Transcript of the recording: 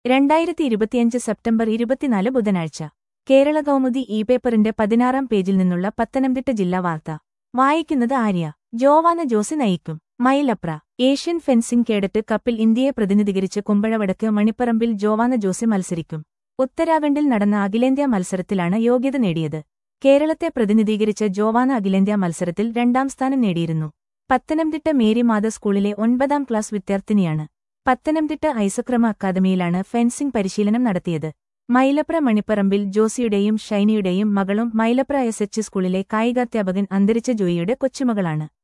രണ്ടായിരത്തി ഇരുപത്തിയഞ്ച് സെപ്റ്റംബർ ഇരുപത്തിനാല് ബുധനാഴ്ച കേരള കൗമുദി ഇ പേപ്പറിന്റെ പതിനാറാം പേജിൽ നിന്നുള്ള പത്തനംതിട്ട ജില്ലാ വാർത്ത വായിക്കുന്നത് ആര്യ ജോവാന ജോസ് നയിക്കും മൈലപ്ര ഏഷ്യൻ ഫെൻസിംഗ് കേഡറ്റ് കപ്പിൽ ഇന്ത്യയെ പ്രതിനിധീകരിച്ച് കുമ്പഴവടക്ക് മണിപ്പറമ്പിൽ ജോവാന ജോസി മത്സരിക്കും ഉത്തരാഖണ്ഡിൽ നടന്ന അഖിലേന്ത്യാ മത്സരത്തിലാണ് യോഗ്യത നേടിയത് കേരളത്തെ പ്രതിനിധീകരിച്ച ജോവാന അഖിലേന്ത്യാ മത്സരത്തിൽ രണ്ടാം സ്ഥാനം നേടിയിരുന്നു പത്തനംതിട്ട മേരി മാത സ്കൂളിലെ ഒൻപതാം ക്ലാസ് വിദ്യാർത്ഥിനിയാണ് പത്തനംതിട്ട ഐസക്രമ അക്കാദമിയിലാണ് ഫെൻസിംഗ് പരിശീലനം നടത്തിയത് മൈലപ്ര മണിപ്പറമ്പിൽ ജോസിയുടെയും ഷൈനിയുടെയും മകളും മൈലപ്ര എസ് എച്ച് സ്കൂളിലെ കായികാധ്യാപകൻ അന്തരിച്ച ജോയിയുടെ കൊച്ചുമകളാണ്